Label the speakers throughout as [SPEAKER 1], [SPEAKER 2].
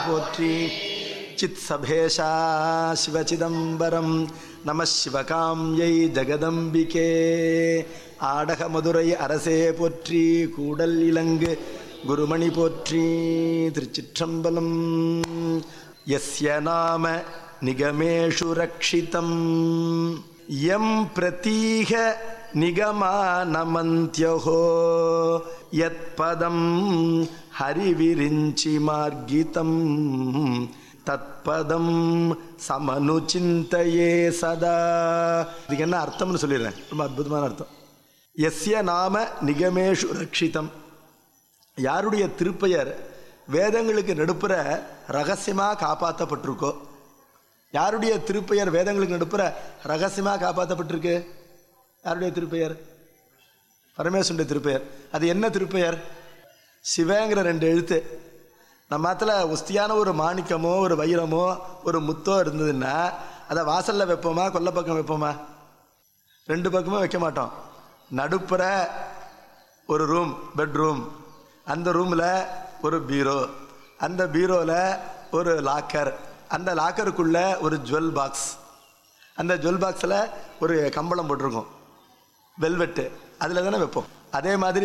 [SPEAKER 1] போற்றி சித் சபேஷா சிவசிதம்பரம் நம சிவகாம்யை ஜெகதம்பிகே ஆடக மதுரை அரசே போற்றி கூடல் இலங்கு குருமணி போற்றி திருச்சிற்றம்பலம் யஸ்ய நாம நிகமேஷு ரக்ஷிதம் யம் பிரதீக நிகமானமந்தியோ யத்பதம் ஹரிவிரிஞ்சி மார்கிதம் தத்பதம் சமனுச்சிந்தையே சதா இதுக்கு என்ன அர்த்தம்னு சொல்லிடுறேன் ரொம்ப அற்புதமான அர்த்தம் எஸ்ய நாம நிகமேஷு ரக்ஷிதம் யாருடைய திருப்பெயர் வேதங்களுக்கு நடுப்புற ரகசியமாக காப்பாற்றப்பட்டிருக்கோ யாருடைய திருப்பெயர் வேதங்களுக்கு நடுப்புற ரகசியமாக காப்பாற்றப்பட்டிருக்கு யாருடைய திருப்பெயர் பரமேஸ்வருடைய திருப்பெயர் அது என்ன திருப்பெயர் சிவங்கிற ரெண்டு எழுத்து நம்ம மாத்தில் உஸ்தியான ஒரு மாணிக்கமோ ஒரு வைரமோ ஒரு முத்தோ இருந்ததுன்னா அதை வாசலில் வைப்போமா கொல்லை பக்கம் வைப்போமா ரெண்டு பக்கமும் வைக்க மாட்டோம் நடுப்புற ஒரு ரூம் பெட்ரூம் அந்த ரூமில் ஒரு பீரோ அந்த பீரோவில் ஒரு லாக்கர் அந்த லாக்கருக்குள்ள ஒரு ஜுவல் பாக்ஸ் அந்த ஜுவல் பாக்ஸில் ஒரு கம்பளம் போட்டிருக்கோம் வெல்வெட்டு அதில் தானே வைப்போம் அதே மாதிரி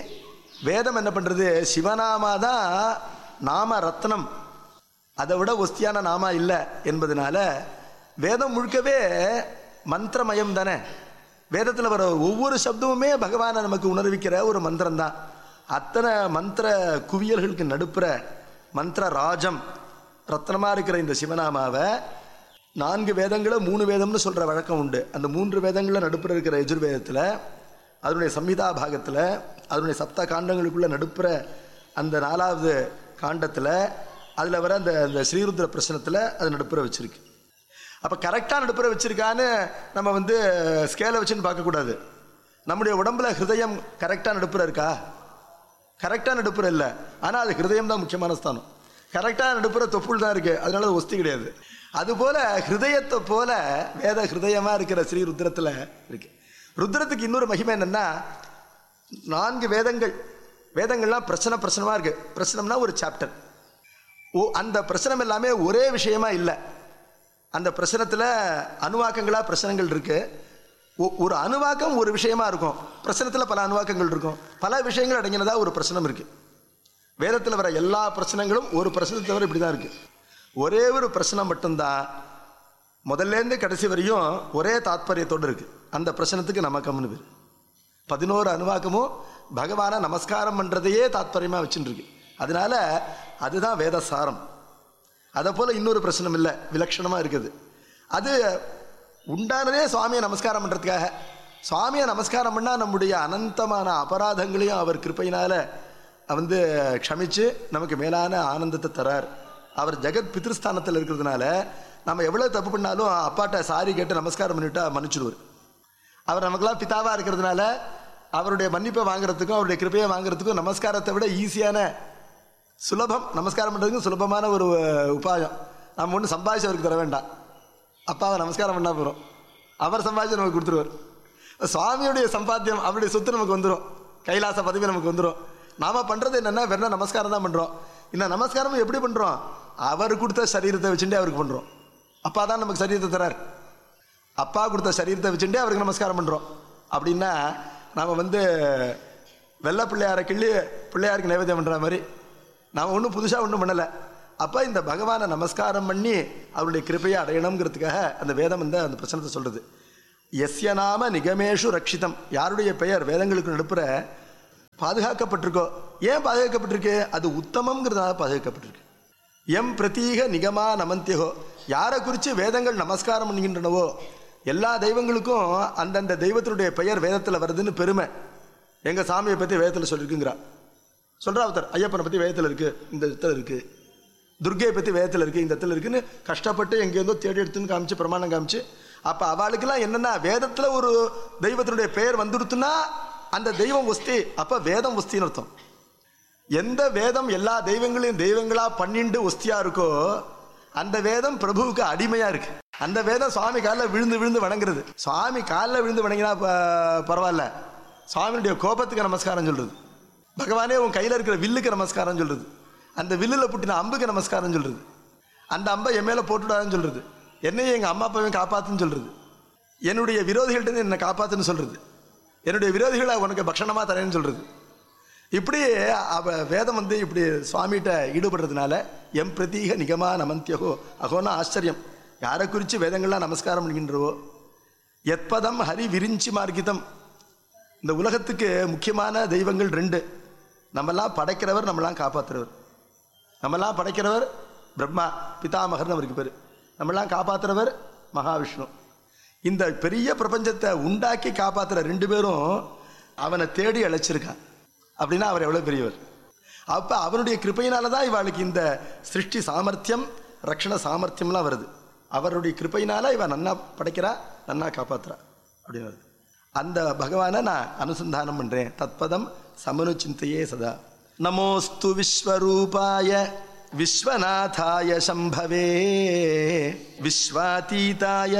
[SPEAKER 1] வேதம் என்ன பண்ணுறது சிவநாமா தான் நாம ரத்னம் அதை விட ஒஸ்தியான நாமா இல்லை என்பதனால வேதம் முழுக்கவே மந்திரமயம் தானே வேதத்தில் வர ஒவ்வொரு சப்தமுமே பகவானை நமக்கு உணர்விக்கிற ஒரு மந்திரம் தான் அத்தனை மந்திர குவியல்களுக்கு நடுப்புற மந்திர ராஜம் ரத்னமாக இருக்கிற இந்த சிவநாமாவை நான்கு வேதங்களை மூணு வேதம்னு சொல்கிற வழக்கம் உண்டு அந்த மூன்று வேதங்களில் நடுப்புற இருக்கிற எஜுர்வேதத்தில் அதனுடைய சம்ஹிதா பாகத்தில் அதனுடைய சப்த காண்டங்களுக்குள்ள நடுப்புற அந்த நாலாவது காண்டத்தில் அதில் வர அந்த அந்த ஸ்ரீருத்ர பிரச்சனத்தில் அது நடுப்புற வச்சிருக்கு அப்போ கரெக்டாக நடுப்புற வச்சிருக்கான்னு நம்ம வந்து ஸ்கேலை வச்சுன்னு பார்க்கக்கூடாது நம்முடைய உடம்புல ஹிருதயம் கரெக்டாக நடுப்புற இருக்கா கரெக்டாக நடுப்புற இல்லை ஆனால் அது ஹிருதயம் தான் முக்கியமான ஸ்தானம் கரெக்டாக நடுப்புற தொப்புள் தான் இருக்குது அதனால அது ஒஸ்தி கிடையாது அதுபோல ஹிருதயத்தை போல வேத ஹிருதயமாக இருக்கிற ஸ்ரீ ருத்ரத்தில் இருக்கு ருத்ரத்துக்கு இன்னொரு மகிமை என்னன்னா நான்கு வேதங்கள் வேதங்கள்லாம் பிரச்சனை பிரச்சனமாக இருக்கு பிரச்சனம்னா ஒரு சாப்டர் ஓ அந்த பிரச்சனம் எல்லாமே ஒரே விஷயமா இல்லை அந்த பிரச்சனத்தில் அணுவாக்கங்களாக பிரச்சனைகள் இருக்கு ஒ- ஒரு அணுவாக்கம் ஒரு விஷயமா இருக்கும் பிரச்சனத்தில் பல அணுவாக்கங்கள் இருக்கும் பல விஷயங்கள் அடங்கினதா ஒரு பிரச்சனம் இருக்கு வேதத்தில் வர எல்லா பிரச்சனைகளும் ஒரு பிரச்சனை தவிர இப்படி தான் இருக்கு ஒரே ஒரு பிரச்சனை மட்டும்தான் முதல்லேருந்து கடைசி வரையும் ஒரே தாத்பரியத்தோடு இருக்கு அந்த பிரச்சனத்துக்கு நமக்கம்னு பேர் பதினோரு அணுவாக்கமும் பகவானை நமஸ்காரம் பண்ணுறதையே தாத்பரியமாக வச்சுட்டு இருக்கு அதனால அதுதான் வேதசாரம் அதை போல் இன்னொரு பிரச்சனை இல்லை விலட்சணமாக இருக்குது அது உண்டானதே சுவாமியை நமஸ்காரம் பண்ணுறதுக்காக சுவாமியை நமஸ்காரம் பண்ணால் நம்முடைய அனந்தமான அபராதங்களையும் அவர் கிருப்பையினால் வந்து க்ஷமிச்சு நமக்கு மேலான ஆனந்தத்தை தரார் அவர் ஜெகத் பித்ருஸ்தானத்தில் இருக்கிறதுனால நம்ம எவ்வளோ தப்பு பண்ணாலும் அப்பாட்ட சாரி கேட்டு நமஸ்காரம் பண்ணிவிட்டா மன்னிச்சிடுவார் அவர் நமக்கெல்லாம் பிதாவாக இருக்கிறதுனால அவருடைய மன்னிப்பை வாங்குறதுக்கும் அவருடைய கிருபையை வாங்குறதுக்கும் நமஸ்காரத்தை விட ஈஸியான சுலபம் நமஸ்காரம் பண்ணுறதுக்கும் சுலபமான ஒரு அஹ், உபாயம் நம்ம ஒன்றும் சம்பாதிச்சு அவருக்கு தர வேண்டாம் அப்பாவை நமஸ்காரம் பண்ணால் போகிறோம் அவர் சம்பாதிச்சு நமக்கு கொடுத்துருவார் சுவாமியுடைய சம்பாத்தியம் அவருடைய சொத்து நமக்கு வந்துடும் கைலாச பதவி நமக்கு வந்துடும் நாம பண்ணுறது என்னென்னா வெறும் நமஸ்காரம் தான் பண்ணுறோம் இந்த நமஸ்காரம் எப்படி பண்ணுறோம் அவர் கொடுத்த சரீரத்தை வச்சுட்டே அவருக்கு பண்ணுறோம் அப்பா தான் நமக்கு சரீரத்தை தரார் அப்பா கொடுத்த சரீரத்தை வச்சுட்டே அவருக்கு நமஸ்காரம் பண்ணுறோம் அப்படின்னா நாம் வந்து வெள்ளை பிள்ளையாரை கிள்ளி பிள்ளையாருக்கு நைவேத்தியம் பண்ணுற மாதிரி நாம் ஒன்றும் புதுசாக ஒன்றும் பண்ணலை அப்போ இந்த பகவானை நமஸ்காரம் பண்ணி அவருடைய கிருபையை அடையணுங்கிறதுக்காக அந்த வேதம் வந்து அந்த பிரச்சனத்தை சொல்கிறது எஸ்ய நாம நிகமேஷு ரக்ஷிதம் யாருடைய பெயர் வேதங்களுக்கு நடுப்புற பாதுகாக்கப்பட்டிருக்கோ ஏன் பாதுகாக்கப்பட்டிருக்கு அது உத்தமங்கிறதுனால பாதுகாக்கப்பட்டிருக்கு எம் பிரதீக நிகமா நமந்தியகோ யாரை குறித்து வேதங்கள் நமஸ்காரம் பண்ணுகின்றனவோ எல்லா தெய்வங்களுக்கும் அந்தந்த தெய்வத்தினுடைய பெயர் வேதத்தில் வருதுன்னு பெருமை எங்கள் சாமியை பற்றி வேதத்தில் சொல்லியிருக்குங்கிறா சொல்கிறா ஒருத்தர் ஐயப்பனை பற்றி வேதத்தில் இருக்குது இந்த இடத்துல இருக்குது துர்கையை பற்றி வேதத்தில் இருக்குது இந்த இடத்துல இருக்குன்னு கஷ்டப்பட்டு எங்கேருந்தோ தேடி எடுத்துன்னு காமிச்சு பிரமாணம் காமிச்சு அப்போ அவளுக்கெல்லாம் என்னென்னா வேதத்தில் ஒரு தெய்வத்தினுடைய பெயர் வந்துடுத்துன்னா அந்த தெய்வம் ஒஸ்தி அப்போ வேதம் ஒஸ்தின்னு அர்த்தம் எந்த வேதம் எல்லா தெய்வங்களையும் தெய்வங்களா பண்ணிண்டு ஒஸ்தியா இருக்கோ அந்த வேதம் பிரபுவுக்கு அடிமையா இருக்கு அந்த வேதம் சுவாமி காலில் விழுந்து விழுந்து வணங்குறது சுவாமி காலில் விழுந்து வணங்கினா ப- பரவாயில்ல சுவாமியுடைய கோபத்துக்கு நமஸ்காரம் சொல்றது பகவானே உன் கையில் இருக்கிற வில்லுக்கு நமஸ்காரம் சொல்றது அந்த வில்லில் புட்டின அம்புக்கு நமஸ்காரம் சொல்றது அந்த அம்பை என் மேலே போட்டுடாதுன்னு சொல்றது என்னையும் எங்கள் அம்மா அப்பாவையும் காப்பாத்துன்னு சொல்றது என்னுடைய விரோதிகள்கிட்ட என்னை காப்பாத்துன்னு சொல்றது என்னுடைய விரோதிகளை உனக்கு பக்ஷணமாக தரேன்னு சொல்றது இப்படி அவ வேதம் வந்து இப்படி சுவாமிகிட்ட ஈடுபடுறதுனால எம் பிரதீக நிகமா நமந்தியகோ அகோன்னா ஆச்சரியம் யாரை குறித்து வேதங்கள்லாம் நமஸ்காரம் பண்ணுகின்றவோ எத்பதம் ஹரி விரிஞ்சி மார்க்கிதம் இந்த உலகத்துக்கு முக்கியமான தெய்வங்கள் ரெண்டு நம்மெல்லாம் படைக்கிறவர் நம்மெல்லாம் காப்பாற்றுறவர் நம்மெல்லாம் படைக்கிறவர் பிரம்மா பிதாமகர்னு அவருக்கு பேர் நம்மெல்லாம் காப்பாற்றுறவர் மகாவிஷ்ணு இந்த பெரிய பிரபஞ்சத்தை உண்டாக்கி காப்பாற்றுற ரெண்டு பேரும் அவனை தேடி அழைச்சிருக்கான் அப்படின்னா அவர் எவ்வளோ பெரியவர் அப்போ அவனுடைய கிருப்பையினால தான் இவளுக்கு இந்த சிருஷ்டி சாமர்த்தியம் ரக்ஷண சாமர்த்தியம்லாம் வருது அவருடைய கிருப்பையினால இவன் நன்னா படைக்கிறா நன்னா காப்பாத்துறா அப்படின்னு வருது அந்த பகவானை நான் அனுசந்தானம் பண்ணுறேன் தத்பதம் சமனு சிந்தையே சதா நமோஸ்து விஸ்வரூபாய விஸ்வநாதாய சம்பவே விஸ்வாதீதாய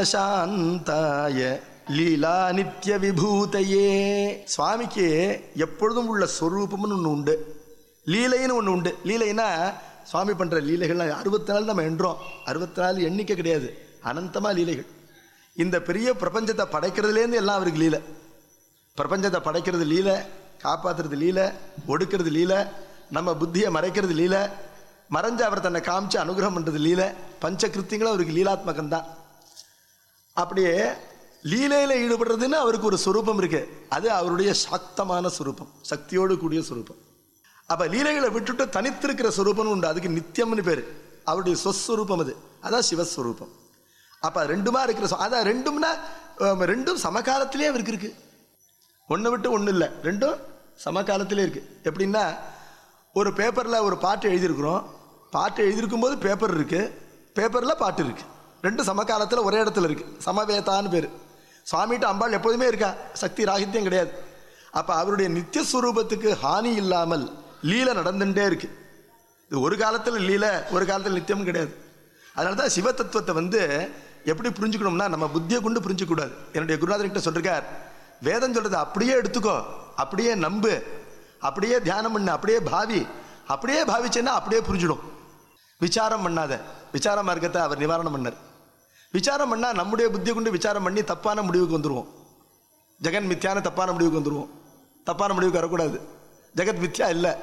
[SPEAKER 1] சாந்தாய லீலா நித்ய விபூதையே சுவாமிக்கு எப்பொழுதும் உள்ள ஸ்வரூபம்னு ஒன்று உண்டு லீலைன்னு ஒன்று உண்டு லீலைனா சுவாமி பண்ணுற லீலைகள்லாம் அறுபத்தி நாலு நம்ம எண்றோம் அறுபத்தி நாலு எண்ணிக்கை கிடையாது அனந்தமாக லீலைகள் இந்த பெரிய பிரபஞ்சத்தை படைக்கிறதுலேருந்து எல்லாம் அவருக்கு லீலை பிரபஞ்சத்தை படைக்கிறது லீலை காப்பாற்றுறது லீலை ஒடுக்கிறது லீலை நம்ம புத்தியை மறைக்கிறது லீலை மறைஞ்சு அவர் தன்னை காமிச்சு அனுகிரகம் பண்ணுறது லீலை பஞ்சகிருத்தியங்களும் அவருக்கு லீலாத்மகம் தான் அப்படியே லீலையில் ஈடுபடுறதுன்னு அவருக்கு ஒரு சுரூபம் இருக்கு அது அவருடைய சாக்தமான சுரூபம் சக்தியோடு கூடிய சுரூபம் அப்ப லீலைகளை விட்டுட்டு தனித்திருக்கிற சுரூபம்னு உண்டு அதுக்கு நித்தியம்னு பேர் அவருடைய சொஸ்வரூபம் அது அதான் சிவஸ்வரூபம் அப்ப ரெண்டுமா இருக்கிற சொ- அதான் ரெண்டும்னா அஹ், ரெண்டும் சமகாலத்திலே அவருக்கு இருக்கு ஒன்று விட்டு ஒன்று இல்லை ரெண்டும் சமகாலத்திலே இருக்கு எப்படின்னா ஒரு பேப்பரில் ஒரு பாட்டு எழுதியிருக்கிறோம் பாட்டு எழுதியிருக்கும் போது பேப்பர் இருக்கு பேப்பரில் பாட்டு இருக்கு ரெண்டும் சமகாலத்தில் ஒரே இடத்துல இருக்கு சமவேதான்னு பேர் சுவாமிகிட்ட அம்பாள் எப்போதுமே இருக்கா சக்தி ராகித்யம் கிடையாது அப்போ அவருடைய நித்திய ஸ்வரூபத்துக்கு ஹானி இல்லாமல் லீலை நடந்துட்டே இருக்கு இது ஒரு காலத்தில் லீலை ஒரு காலத்தில் நித்தியம் கிடையாது அதனால தான் சிவ தத்துவத்தை வந்து எப்படி புரிஞ்சுக்கணும்னா நம்ம புத்தியை கொண்டு புரிஞ்சுக்கூடாது என்னுடைய குருநாதர்கிட்ட சொல்லிருக்கார் வேதம் சொல்றது அப்படியே எடுத்துக்கோ அப்படியே நம்பு அப்படியே தியானம் பண்ணு அப்படியே பாவி அப்படியே பாவிச்சேன்னா அப்படியே புரிஞ்சிடும் விசாரம் பண்ணாத விசார மார்க்கத்தை அவர் நிவாரணம் பண்ணார் விசாரம் பண்ணா நம்முடைய புத்தியை கொண்டு விசாரம் பண்ணி தப்பான முடிவுக்கு வந்துருவோம் ஜெகன் மித்யான தப்பான முடிவுக்கு வந்துருவோம் தப்பான முடிவுக்கு வரக்கூடாது ஜெகத் மித்யா இல்லை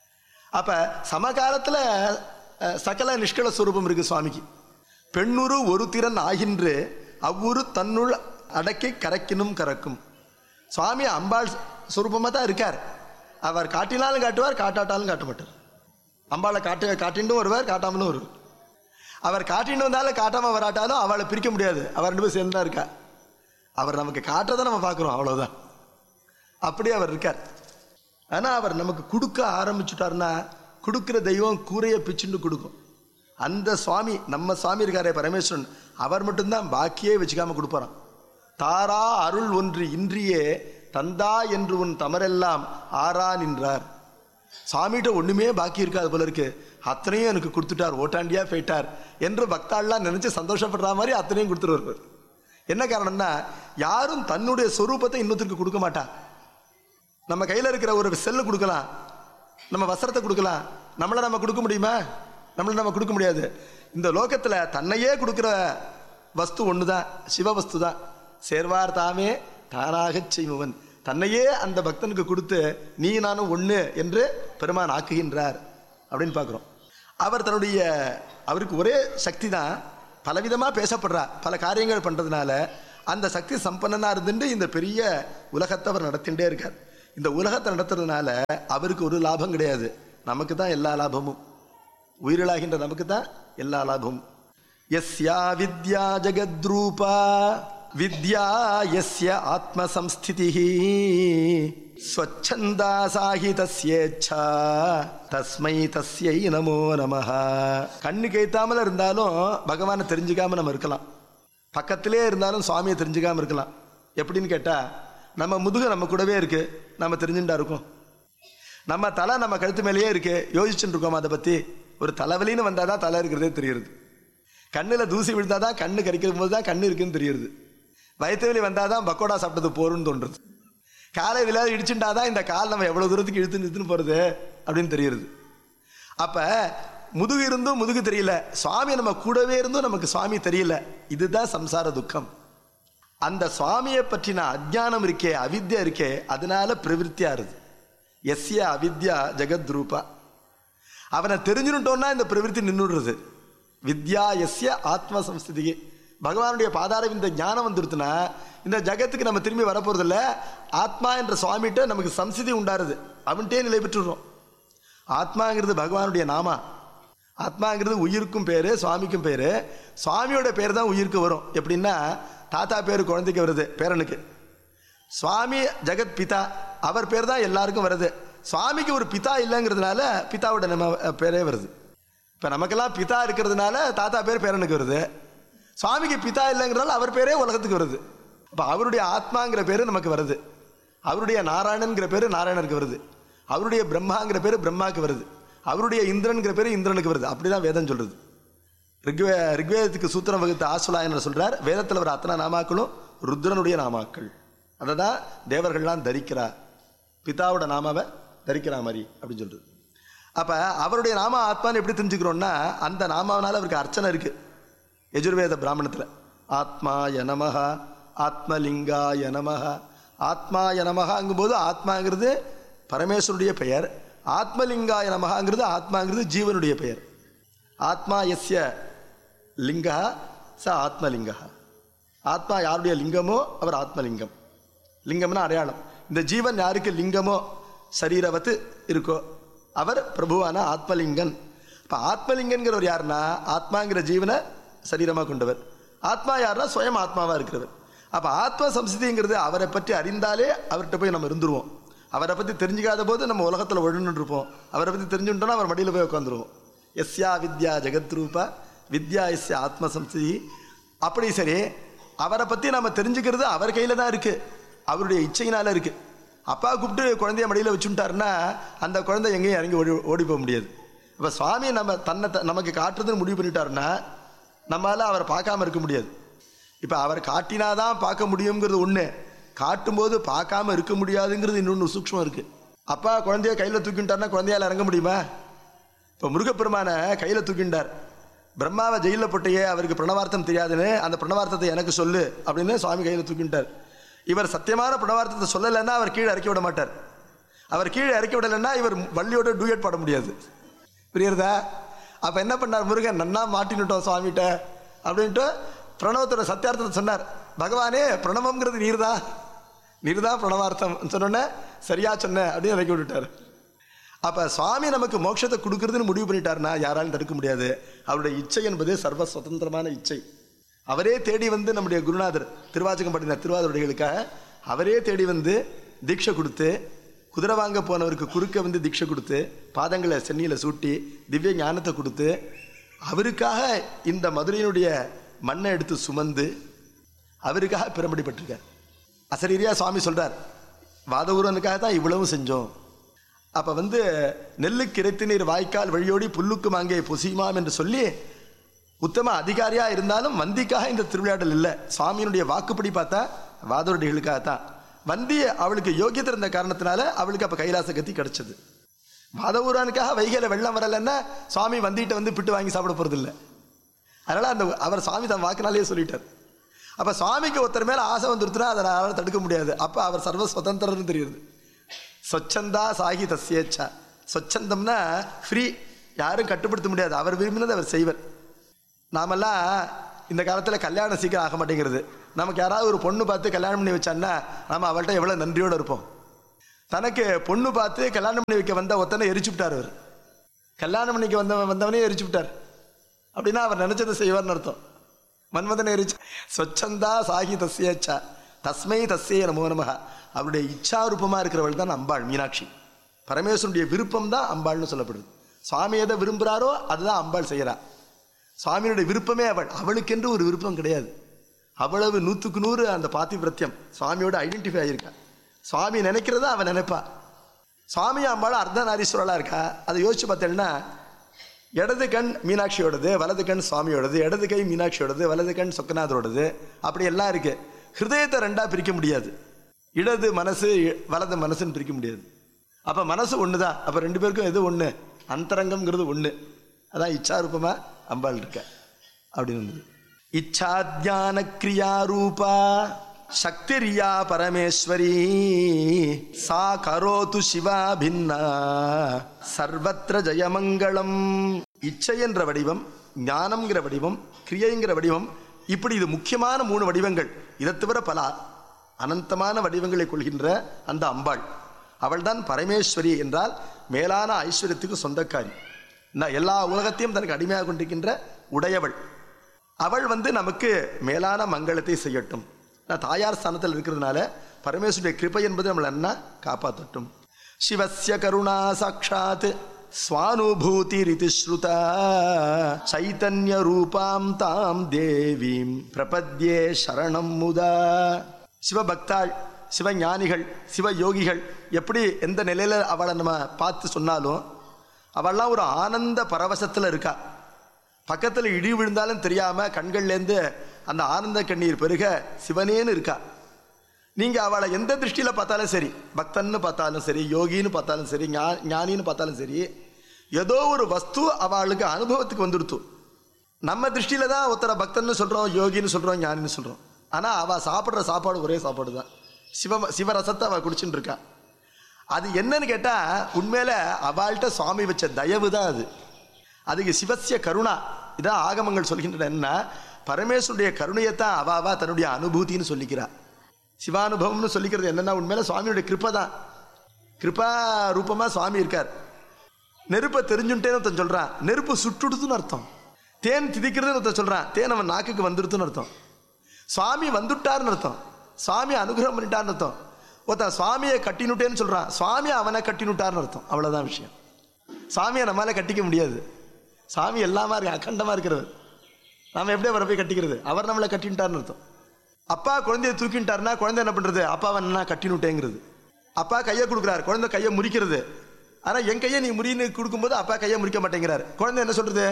[SPEAKER 1] அப்ப சமகாலத்துல அஹ், சகல நிஷ்கல ஸ்வரூபம் இருக்கு சுவாமிக்கு பெண்ணுரு ஒரு திறன் ஆகின்று அவ்வுரு தன்னுள் அடக்கி கரக்கினும் கறக்கும் சுவாமி அம்பாள் சுரூபமாக தான் இருக்கார் அவர் காட்டினாலும் காட்டுவார் காட்டாட்டாலும் காட்ட மாட்டார் அம்பாளை காட்டு காட்டிண்டும் வருவார் காட்டாமலும் வருவார் அவர் காட்டின்னு வந்தாலும் காட்டாம வராட்டாலும் அவளை பிரிக்க முடியாது அவர் ரெண்டு பேரும் சேர்ந்து தான் இருக்கா அவர் நமக்கு காட்டுறதை நம்ம பார்க்குறோம் அவ்வளவுதான் அப்படி அவர் இருக்கார் ஆனால் அவர் நமக்கு கொடுக்க ஆரம்பிச்சுட்டாருன்னா கொடுக்குற தெய்வம் கூரையை பிச்சுண்டு கொடுக்கும் அந்த சுவாமி நம்ம சுவாமி இருக்காரே பரமேஸ்வரன் அவர் மட்டும்தான் பாக்கியே வச்சுக்காம கொடுப்பாராம் தாரா அருள் ஒன்று இன்றியே தந்தா என்று உன் தமரெல்லாம் ஆறா நின்றார் சாமிகிட்ட ஒண்ணுமே பாக்கி இருக்காது போல இருக்கு அத்தனையும் எனக்கு கொடுத்துட்டார் ஓட்டாண்டியா போயிட்டார் என்று பக்தாள்லாம் நினைச்சு சந்தோஷப்படுற மாதிரி அத்தனையும் கொடுத்துட்டு வருவார் என்ன காரணம்னா யாரும் தன்னுடைய சொரூபத்தை இன்னொருத்தருக்கு கொடுக்க மாட்டா நம்ம கையில் இருக்கிற ஒரு செல்லு கொடுக்கலாம் நம்ம வஸ்திரத்தை கொடுக்கலாம் நம்மளை நம்ம கொடுக்க முடியுமா நம்மளை நம்ம கொடுக்க முடியாது இந்த லோகத்தில் தன்னையே கொடுக்குற வஸ்து ஒன்று தான் சிவவஸ்து தான் சேர்வார் தாமே தானாகச் செய்பவன் தன்னையே அந்த பக்தனுக்கு கொடுத்து நீ நானும் ஒன்று என்று பெருமான் ஆக்குகின்றார் அப்படின்னு பார்க்குறோம் அவர் தன்னுடைய அவருக்கு ஒரே சக்தி தான் பலவிதமாக பேசப்படுறா பல காரியங்கள் பண்ணுறதுனால அந்த சக்தி சம்பன்னனாக இருந்துட்டு இந்த பெரிய உலகத்தை அவர் நடத்திகிட்டே இருக்கார் இந்த உலகத்தை நடத்துறதுனால அவருக்கு ஒரு லாபம் கிடையாது நமக்கு தான் எல்லா லாபமும் உயிரிழாகின்ற நமக்கு தான் எல்லா லாபமும் யஸ்யா வித்யா ஜெகத்ரூபா வித்யா யஸ்ய ஆத்மசம்ஸ்திதி ஸ்வச்சந்தா சாகி தஸ்யேச்சா தஸ்மை தஸ்யை நமோ நமஹ கண்ணு கேத்தாமல் இருந்தாலும் பகவானை தெரிஞ்சுக்காம நம்ம இருக்கலாம் பக்கத்திலே இருந்தாலும் சுவாமியை தெரிஞ்சுக்காம இருக்கலாம் எப்படின்னு கேட்டா நம்ம முதுகு நம்ம கூடவே இருக்கு நம்ம தெரிஞ்சுட்டா இருக்கோம் நம்ம தலை நம்ம கழுத்து மேலேயே இருக்கு யோசிச்சுட்டு இருக்கோம் அதை பத்தி ஒரு தலைவலின்னு வந்தாதான் தலை இருக்கிறதே தெரியுது கண்ணுல தூசி விழுந்தாதான் கண்ணு கறிக்கும் போது தான் கண்ணு இருக்குன்னு தெரியுது வயிற்று வலி வந்தாதான் பக்கோடா சாப்பிட்டது போருன்னு தோன்றுது காலை விளையாடு இடிச்சுட்டாதான் இந்த கால் நம்ம எவ்வளவு தூரத்துக்கு இழுத்து நிறுத்துன்னு போறது அப்படின்னு தெரியுது அப்ப முதுகு இருந்தும் முதுகு தெரியல சுவாமி நம்ம கூடவே இருந்தும் நமக்கு சுவாமி தெரியல இதுதான் சம்சார துக்கம் அந்த சுவாமியை பற்றின அஜ்ஞானம் இருக்கே அவித்யா இருக்கே அதனால பிரவிற்த்தியா இருது எஸ்ய அவித்யா ஜெகத் ரூபா அவனை தெரிஞ்சுட்டோம்னா இந்த பிரவிற்த்தி நின்றுடுறது வித்யா எஸ்ய ஆத்ம சம்ஸ்திதிக்கு பகவானுடைய பாதாரம் இந்த ஞானம் வந்துருத்துனா இந்த ஜகத்துக்கு நம்ம திரும்பி வரப்போறது இல்ல ஆத்மா என்ற சுவாமிகிட்ட நமக்கு சம்ஸ்திதி உண்டாருது அவன்கிட்டே நிலை பெற்றுடுறோம் ஆத்மாங்கிறது பகவானுடைய நாமா ஆத்மாங்கிறது உயிருக்கும் பேரு சுவாமிக்கும் பேரு சுவாமியோட பேர் தான் உயிருக்கு வரும் எப்படின்னா தாத்தா பேர் குழந்தைக்கு வருது பேரனுக்கு சுவாமி ஜெகத் பிதா அவர் பேர் தான் எல்லாருக்கும் வருது சுவாமிக்கு ஒரு பிதா இல்லைங்கிறதுனால பிதாவோட நம்ம அஹ், பேரே வருது இப்போ நமக்கெல்லாம் பிதா இருக்கிறதுனால தாத்தா பேர் பேரனுக்கு வருது சுவாமிக்கு பிதா இல்லைங்கிறதால அவர் பேரே உலகத்துக்கு வருது அப்போ அவருடைய ஆத்மாங்கிற பேர் நமக்கு வருது அவருடைய நாராயணன்கிற பேர் நாராயணனுக்கு வருது அவருடைய பிரம்மாங்கிற பேர் பிரம்மாவுக்கு வருது அவருடைய இந்திரன்கிற பேர் இந்திரனுக்கு வருது அப்படிதான் வேதம் சொல்றது ரிக்வே ரிக்வேதத்துக்கு சூத்திரம் வகுத்த ஆசுலாயனர் சொல்றார் வேதத்தில் வர அத்தனை நாமாக்களும் ருத்ரனுடைய நாமாக்கள் அதை தான் தேவர்கள்லாம் தரிக்கிறா பிதாவோட நாமாவை தரிக்கிறா மாதிரி அப்படின்னு சொல்றது அப்ப அவருடைய நாம ஆத்மான்னு எப்படி தெரிஞ்சுக்கிறோம்னா அந்த நாமாவனால அவருக்கு அர்ச்சனை இருக்கு யஜுர்வேத பிராமணத்துல ஆத்மாய நமஹ ஆத்மலிங்காய நமஹ ஆத்மாய நமஹாங்கும்போது ஆத்மாங்கிறது பரமேஸ்வருடைய பெயர் ஆத்மலிங்காய நமஹாங்கிறது ஆத்மாங்கிறது ஜீவனுடைய பெயர் ஆத்மா எஸ்ய லிங்கா ச ஆத்மலிங்கா ஆத்மா யாருடைய லிங்கமோ அவர் ஆத்மலிங்கம் லிங்கம்னா அடையாளம் இந்த ஜீவன் யாருக்கு லிங்கமோ சரீரவத்து இருக்கோ அவர் பிரபுவான ஆத்மலிங்கன் இப்போ ஆத்மலிங்கன்கிறவர் யாருன்னா ஆத்மாங்கிற ஜீவனை சரீரமாக கொண்டவர் ஆத்மா யாருன்னா சுயம் ஆத்மாவாக இருக்கிறவர் அப்போ ஆத்ம சம்ஸ்திங்கிறது அவரை பற்றி அறிந்தாலே அவர்கிட்ட போய் நம்ம இருந்துருவோம் அவரை பற்றி தெரிஞ்சுக்காத போது நம்ம உலகத்தில் ஒழுன்னு இருப்போம் அவரை பற்றி தெரிஞ்சுட்டோம்னா அவர் மடியில் போய் உட்காந்துருவோம் எஸ்யா வித்யா ஜெகத் ரூபா வித்யா எஸ்ய ஆத்ம சம்ஸ்தி அப்படி சரி அவரை பற்றி நம்ம தெரிஞ்சுக்கிறது அவர் கையில் தான் இருக்கு அவருடைய இச்சையினால இருக்கு அப்பா கூப்பிட்டு குழந்தைய மடியில் வச்சுட்டாருன்னா அந்த குழந்தை எங்கேயும் இறங்கி ஓடி ஓடி போக முடியாது இப்போ சுவாமி நம்ம தன்னை த- நமக்கு காட்டுறதுன்னு முடிவு பண்ணிட்டாருன்னா நம்மளால அவரை பார்க்காம இருக்க முடியாது இப்போ அவர் காட்டினாதான் பார்க்க முடியுங்கிறது ஒன்று காட்டும்போது பார்க்காம இருக்க முடியாதுங்கிறது இன்னொன்று சூக்ஷ்மம் இருக்கு அப்பா குழந்தைய கையில் தூக்கிட்டாருன்னா குழந்தையால இறங்க முடியுமா இப்போ முருகப்பெருமானை கையில் தூக்கிண்டார் பிரம்மாவை ஜெயிலில் போட்டையே அவருக்கு பிரணவார்த்தம் தெரியாதுன்னு அந்த பிரணவார்த்தத்தை எனக்கு சொல்லு அப்படின்னு சுவாமி கையில் தூக்கிட்டார் இவர் சத்தியமான பிரணவார்த்தத்தை சொல்லலைன்னா அவர் கீழே இறக்கி விட மாட்டார் அவர் கீழே இறக்கி விடலைன்னா இவர் வள்ளியோட டூயட் பாட முடியாது புரியுறதா அப்போ என்ன பண்ணார் முருகன் நன்னா மாட்டினுட்டோம் சுவாமிகிட்ட அப்படின்ட்டு பிரணவத்தோட சத்தியார்த்தத்தை சொன்னார் பகவானே பிரணவம்ங்கிறது நீர்தான் நீர்தான் பிரணவார்த்தம் சொன்னோன்னே சரியா சொன்ன அப்படின்னு இறக்கி விட்டுட்டார் அப்ப சுவாமி நமக்கு மோட்சத்தை கொடுக்கறதுன்னு முடிவு பண்ணிட்டாருன்னா யாராலும் தடுக்க முடியாது அவருடைய இச்சை என்பது சர்வ சுதந்திரமான இச்சை அவரே தேடி வந்து நம்முடைய குருநாதர் திருவாச்சகம் படின திருவாதிரைகளுக்காக அவரே தேடி வந்து தீட்சை கொடுத்து குதிரை வாங்க போனவருக்கு குறுக்க வந்து தீட்சை கொடுத்து பாதங்களை சென்னியில சூட்டி திவ்ய ஞானத்தை கொடுத்து அவருக்காக இந்த மதுரையினுடைய மண்ணை எடுத்து சுமந்து அவருக்காக பிரம்படிப்பட்டிருக்கார் அசரீரியா சுவாமி சொல்றார் வாதகுரனுக்காக தான் இவ்வளவும் செஞ்சோம் அப்ப வந்து நெல்லுக்கு இறைத்து நீர் வாய்க்கால் வழியோடி புல்லுக்கு மாங்கே பொசியுமாம் என்று சொல்லி உத்தம அதிகாரியா இருந்தாலும் வந்திக்காக இந்த திருவிளையாடல் இல்லை சுவாமியினுடைய வாக்குப்படி பார்த்தா வாதோரடிகளுக்காக தான் வந்தி அவளுக்கு யோகியத்தை இருந்த காரணத்தினால அவளுக்கு அப்ப கைலாச கத்தி கிடைச்சது வாதவூரானுக்காக வைகையில வெள்ளம் வரலன்னா சுவாமி வந்திட்ட வந்து பிட்டு வாங்கி சாப்பிட போறது இல்லை அதனால அந்த அவர் சுவாமி தன் வாக்குனாலேயே சொல்லிட்டார் அப்ப சுவாமிக்கு ஒருத்தர் மேல ஆசை வந்துருச்சுன்னா அதை அவரால் தடுக்க முடியாது அப்ப அவர் சர்வ சுதந்திரன்னு தெரியுது சொச்சந்தா சாகி தஸ்யேச்சா சொச்சந்தம்னா ஃப்ரீ யாரும் கட்டுப்படுத்த முடியாது அவர் விரும்பினதை அவர் செய்வர் நாமெல்லாம் இந்த காலத்தில் கல்யாணம் சீக்கிரம் ஆக மாட்டேங்கிறது நமக்கு யாராவது ஒரு பொண்ணு பார்த்து கல்யாணம் பண்ணி வச்சான்னா நம்ம அவள்கிட்ட எவ்வளோ நன்றியோடு இருப்போம் தனக்கு பொண்ணு பார்த்து கல்யாணம் பண்ணி வைக்க வந்த ஒத்தனை எரிச்சு விட்டார் அவர் கல்யாணம் பண்ணிக்க வந்தவன் வந்தவனே எரிச்சு விட்டார் அப்படின்னா அவர் நினைச்சதை செய்வார்னு அர்த்தம் மன்மதனை எரிச்சு சொச்சந்தா சாகி தஸ்யேச்சா தஸ்மை தஸ்யே நமோ நமஹ அவருடைய இச்சா ரூபமா இருக்கிறவள் தான் அம்பாள் மீனாட்சி பரமேஸ்வரனுடைய விருப்பம் தான் அம்பாள்னு சொல்லப்படுது சுவாமி எதை விரும்புகிறாரோ அதுதான் அம்பாள் செய்கிறா சுவாமியினுடைய விருப்பமே அவள் அவளுக்கென்று ஒரு விருப்பம் கிடையாது அவ்வளவு நூற்றுக்கு நூறு அந்த பாத்திவிரத்தியம் சுவாமியோட ஐடென்டிஃபை ஆகியிருக்கா சுவாமி நினைக்கிறத அவன் நினைப்பா சுவாமி அம்பாள் அர்த்தநாரீஸ்வரலாக இருக்கா அதை யோசிச்சு பார்த்தேன்னா இடது கண் மீனாட்சியோடது வலது கண் சுவாமியோடது இடது கை மீனாட்சியோடது வலது கண் சொக்கநாதரோடது அப்படி எல்லாம் இருக்கு ஹிருதயத்தை ரெண்டா பிரிக்க முடியாது இடது மனசு இ- வலது மனசுன்னு பிரிக்க முடியாது அப்ப மனசு ஒண்ணுதான் அப்ப ரெண்டு பேருக்கும் எது ஒண்ணு அந்தரங்கம்ங்கிறது ஒன்று அதான் இச்சாரூபமா அம்பாள் இருக்க அப்படின்னு இருந்தது இச்சாத்யான கிரியா ரூபா சக்திரியா பரமேஸ்வரி சா கரோது சிவா பின்னா சர்வத்திர ஜெயமங்களம் இச்சை என்ற வடிவம் ஞானம்ங்கிற வடிவம் கிரியைங்கிற வடிவம் இப்படி இது முக்கியமான மூணு வடிவங்கள் இதை தவிர பல அனந்தமான வடிவங்களை கொள்கின்ற அந்த அம்பாள் அவள்தான் பரமேஸ்வரி என்றால் மேலான ஐஸ்வர்யத்துக்கு சொந்தக்காரி நான் எல்லா உலகத்தையும் தனக்கு அடிமையாக கொண்டிருக்கின்ற உடையவள் அவள் வந்து நமக்கு மேலான மங்களத்தை செய்யட்டும் நான் தாயார் ஸ்தானத்தில் இருக்கிறதுனால பரமேஸ்வருடைய கிருபை என்பது நம்மளை என்ன காப்பாற்றட்டும் சிவஸ்ய கருணா சாட்சாத் ஸ்வானுபூதி ரிதி ஸ்ருதா சைத்தன்ய ரூபாம் தாம் தேவீம் பிரபத்யே சரணம் முதா சிவபக்தாள் சிவஞானிகள் சிவயோகிகள் எப்படி எந்த நிலையில அவளை நம்ம பார்த்து சொன்னாலும் அவள்லாம் ஒரு ஆனந்த பரவசத்தில் இருக்கா பக்கத்தில் இடி விழுந்தாலும் தெரியாம கண்கள்லேருந்து அந்த ஆனந்த கண்ணீர் பெருக சிவனேன்னு இருக்கா நீங்க அவளை எந்த திருஷ்டியில பார்த்தாலும் சரி பக்தன்னு பார்த்தாலும் சரி யோகின்னு பார்த்தாலும் சரி ஞா- ஞானின்னு பார்த்தாலும் சரி ஏதோ ஒரு வஸ்து அவளுக்கு அனுபவத்துக்கு வந்துடுத்து நம்ம திருஷ்டியில தான் ஒருத்தரை பக்தன்னு சொல்றோம் யோகின்னு சொல்றோம் ஞானின்னு சொல்றோம் ஆனா அவ சாப்பிட்ற சாப்பாடு ஒரே சாப்பாடு தான் சிவ சிவரசத்தை அவ குடிச்சுட்டு இருக்கா அது என்னன்னு கேட்டா உண்மையில அவள்கிட்ட சுவாமி வச்ச தயவு தான் அது அதுக்கு சிவசிய கருணா இதான் ஆகமங்கள் சொல்கின்றன என்ன பரமேஸ்வருடைய கருணையைத்தான் அவ அவ தன்னுடைய அனுபூதின்னு சொல்லிக்கிறா சிவானுபவம்னு சொல்லிக்கிறது என்னன்னா உண்மையில சுவாமியுடைய கிருப்பை தான் கிருபா ரூபமா சுவாமி இருக்கார் நெருப்பை தெரிஞ்சுட்டேன்னு ஒருத்தன் சொல்றான் நெருப்பு சுட்டுடுதுன்னு அர்த்தம் தேன் திதிக்கிறதுன்னு ஒருத்தன் சொல்றான் தேன் அவன் நாக்குக்கு வந்துடுதுன்னு அர்த்தம் சுவாமி வந்துட்டார்னு அர்த்தம் சுவாமி அனுகிரகம் பண்ணிட்டார்னு அர்த்தம் ஒருத்தன் சுவாமியை கட்டினுட்டேன்னு சொல்றான் சுவாமி அவனை கட்டினுட்டார்னு அர்த்தம் அவ்வளவுதான் விஷயம் சாமியை நம்மளால கட்டிக்க முடியாது சாமி எல்லாமா இருக்கு அகண்டமா இருக்கிறவர் நாம எப்படி அவரை போய் கட்டிக்கிறது அவர் நம்மளை கட்டின்ட்டார்னு அர்த்தம் அப்பா குழந்தைய தூக்கிட்டாருன்னா குழந்தை என்ன பண்றது அப்பாவை என்ன கட்டினுட்டேங்கிறது அப்பா கையை கொடுக்குறாரு குழந்தை கையை முறிக்கிறது ஆனா என் கையை நீ முறின்னு கொடுக்கும்போது அப்பா கையை முறிக்க மாட்டேங்கிறாரு குழந்தை என்ன சொல்றது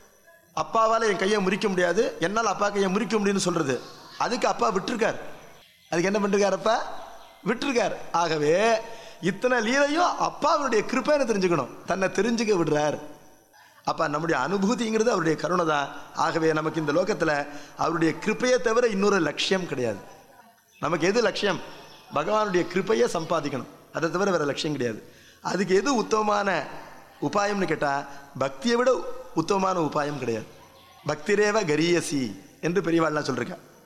[SPEAKER 1] அப்பாவால என் கையை முறிக்க முடியாது என்னால் அப்பா கையை முறிக்க முடியும்னு சொல்றது அதுக்கு அப்பா விட்டுருக்கார் அதுக்கு என்ன பண்ணிருக்காரு அப்பா விட்டுருக்கார் ஆகவே இத்தனை லீலையும் அப்பாவுடைய கிருப்பைன்னு தெரிஞ்சுக்கணும் தன்னை தெரிஞ்சுக்க விடுறார் அப்ப நம்முடைய அனுபூதிங்கிறது அவருடைய கருணை தான் ஆகவே நமக்கு இந்த லோகத்துல அவருடைய கிருப்பையை தவிர இன்னொரு லட்சியம் கிடையாது நமக்கு எது லட்சியம் பகவானுடைய கிருப்பையை சம்பாதிக்கணும் அதை தவிர வேற லட்சியம் கிடையாது அதுக்கு எது உத்தமமான உபாயம்னு கேட்டா பக்தியை விட உத்தமமான உபாயம் கிடையாது பக்திரேவ கரியசி என்று பெரியவாள்லாம் சொல்லிருக்கா